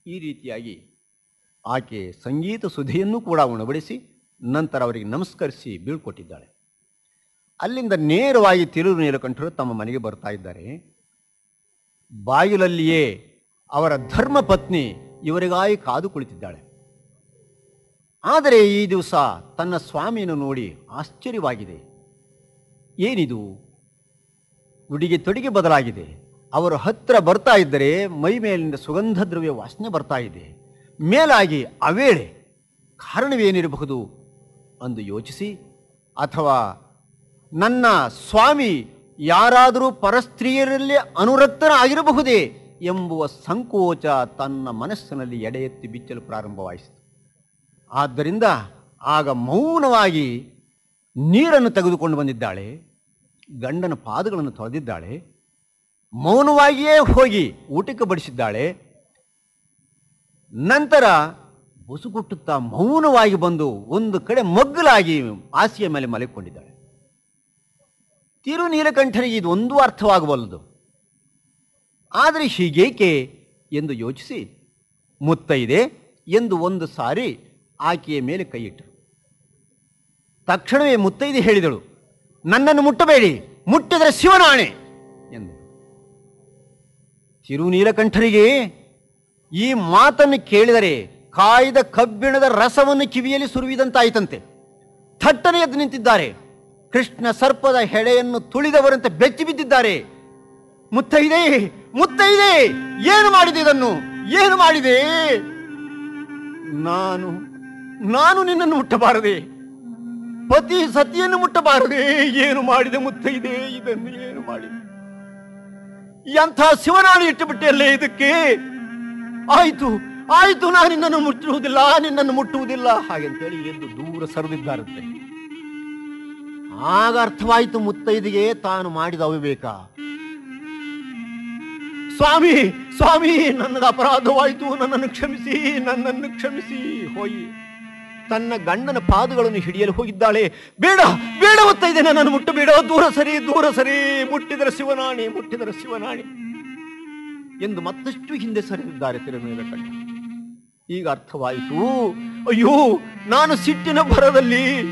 ಈ ರೀತಿಯಾಗಿ ಆಕೆ ಸಂಗೀತ ಸುಧೆಯನ್ನು ಕೂಡ ಉಣಬಡಿಸಿ ನಂತರ ಅವರಿಗೆ ನಮಸ್ಕರಿಸಿ ಬೀಳ್ಕೊಟ್ಟಿದ್ದಾಳೆ ಅಲ್ಲಿಂದ ನೇರವಾಗಿ ತಿರುವು ನೀಲಕಂಠರು ತಮ್ಮ ಮನೆಗೆ ಬರ್ತಾ ಇದ್ದಾರೆ ಬಾಗಿಲಲ್ಲಿಯೇ ಅವರ ಧರ್ಮ ಪತ್ನಿ ಇವರಿಗಾಗಿ ಕಾದು ಕುಳಿತಿದ್ದಾಳೆ ಆದರೆ ಈ ದಿವಸ ತನ್ನ ಸ್ವಾಮಿಯನ್ನು ನೋಡಿ ಆಶ್ಚರ್ಯವಾಗಿದೆ ಏನಿದು ಉಡಿಗೆ ತೊಡಿಗೆ ಬದಲಾಗಿದೆ ಅವರು ಹತ್ತಿರ ಬರ್ತಾ ಇದ್ದರೆ ಮೈ ಮೇಲಿಂದ ಸುಗಂಧ ದ್ರವ್ಯ ವಾಸನೆ ಬರ್ತಾ ಇದೆ ಮೇಲಾಗಿ ಅವೇಳೆ ಕಾರಣವೇನಿರಬಹುದು ಎಂದು ಯೋಚಿಸಿ ಅಥವಾ ನನ್ನ ಸ್ವಾಮಿ ಯಾರಾದರೂ ಪರಸ್ತ್ರೀಯರಲ್ಲಿ ಅನುರಕ್ತನಾಗಿರಬಹುದೇ ಎಂಬುವ ಸಂಕೋಚ ತನ್ನ ಮನಸ್ಸಿನಲ್ಲಿ ಎಡೆ ಎತ್ತಿ ಬಿಚ್ಚಲು ಪ್ರಾರಂಭವಾಯಿಸಿತು ಆದ್ದರಿಂದ ಆಗ ಮೌನವಾಗಿ ನೀರನ್ನು ತೆಗೆದುಕೊಂಡು ಬಂದಿದ್ದಾಳೆ ಗಂಡನ ಪಾದಗಳನ್ನು ತೊಳೆದಿದ್ದಾಳೆ ಮೌನವಾಗಿಯೇ ಹೋಗಿ ಊಟಕ್ಕೆ ಬಡಿಸಿದ್ದಾಳೆ ನಂತರ ಬುಸುಗುಟ್ಟುತ್ತಾ ಮೌನವಾಗಿ ಬಂದು ಒಂದು ಕಡೆ ಮಗ್ಗಲಾಗಿ ಹಾಸಿಗೆ ಮೇಲೆ ಮಲಗಿಕೊಂಡಿದ್ದಾಳೆ ತಿರುನೀಲಕಂಠರಿಗೆ ಇದು ಒಂದು ಅರ್ಥವಾಗಬಲ್ಲದು ಆದರೆ ಹೀಗೇಕೆ ಎಂದು ಯೋಚಿಸಿ ಮುತ್ತೈದೆ ಎಂದು ಒಂದು ಸಾರಿ ಆಕೆಯ ಮೇಲೆ ಕೈಯಿಟ್ಟರು ತಕ್ಷಣವೇ ಮುತ್ತೈದೆ ಹೇಳಿದಳು ನನ್ನನ್ನು ಮುಟ್ಟಬೇಡಿ ಮುಟ್ಟಿದರೆ ಶಿವನಾಣೆ ಎಂದು ತಿರುನೀಲಕಂಠರಿಗೆ ಈ ಮಾತನ್ನು ಕೇಳಿದರೆ ಕಾಯ್ದ ಕಬ್ಬಿಣದ ರಸವನ್ನು ಕಿವಿಯಲ್ಲಿ ಸುರುವಿದಂತಾಯಿತಂತೆ ಥಟ್ಟನೆ ಎದ್ದು ನಿಂತಿದ್ದಾರೆ ಕೃಷ್ಣ ಸರ್ಪದ ಹೆಡೆಯನ್ನು ತುಳಿದವರಂತೆ ಬೆಚ್ಚಿ ಬಿದ್ದಿದ್ದಾರೆ ಮುತ್ತೈದೆ ಮುತ್ತೈದೆ ಏನು ಮಾಡಿದೆ ಇದನ್ನು ಏನು ಮಾಡಿದೆ ನಾನು ನಾನು ನಿನ್ನನ್ನು ಮುಟ್ಟಬಾರದೆ ಪತಿ ಸತಿಯನ್ನು ಮುಟ್ಟಬಾರದೆ ಏನು ಮಾಡಿದೆ ಮುತ್ತೈದೆ ಇದನ್ನು ಏನು ಮಾಡಿದೆ ಎಂಥ ಶಿವನಾಣಿ ಇಟ್ಟು ಬಿಟ್ಟೆಯಲ್ಲೇ ಇದಕ್ಕೆ ಆಯ್ತು ಆಯ್ತು ನಾನು ನಿನ್ನನ್ನು ಮುಟ್ಟುವುದಿಲ್ಲ ನಿನ್ನನ್ನು ಮುಟ್ಟುವುದಿಲ್ಲ ಹಾಗೆಂತೇಳಿ ಎದ್ದು ದೂರ ಸರಿದಿದ್ದಾರಂತೆ ಆಗ ಅರ್ಥವಾಯಿತು ಮುತ್ತೈದಿಗೆ ತಾನು ಮಾಡಿದ ಅವಿವೇಕ ಸ್ವಾಮಿ ಸ್ವಾಮಿ ನನ್ನದು ಅಪರಾಧವಾಯಿತು ನನ್ನನ್ನು ಕ್ಷಮಿಸಿ ನನ್ನನ್ನು ಕ್ಷಮಿಸಿ ಹೋಯಿ ತನ್ನ ಗಂಡನ ಪಾದಗಳನ್ನು ಹಿಡಿಯಲು ಹೋಗಿದ್ದಾಳೆ ಬೇಡ ಬೇಡ ಮುತ್ತೈದೆ ನನ್ನನ್ನು ಮುಟ್ಟಬೇಡ ದೂರ ಸರಿ ದೂರ ಸರಿ ಮುಟ್ಟಿದರೆ ಶಿವನಾಣಿ ಮುಟ್ಟಿದರೆ ಶಿವನಾಣಿ ಎಂದು ಮತ್ತಷ್ಟು ಹಿಂದೆ ಸರಿದಿದ್ದಾರೆ ತಿರುಮೇಲಕಂಠ ಈಗ ಅರ್ಥವಾಯಿತು ಅಯ್ಯೋ ನಾನು ಸಿಟ್ಟಿನ ಭರದಲ್ಲಿ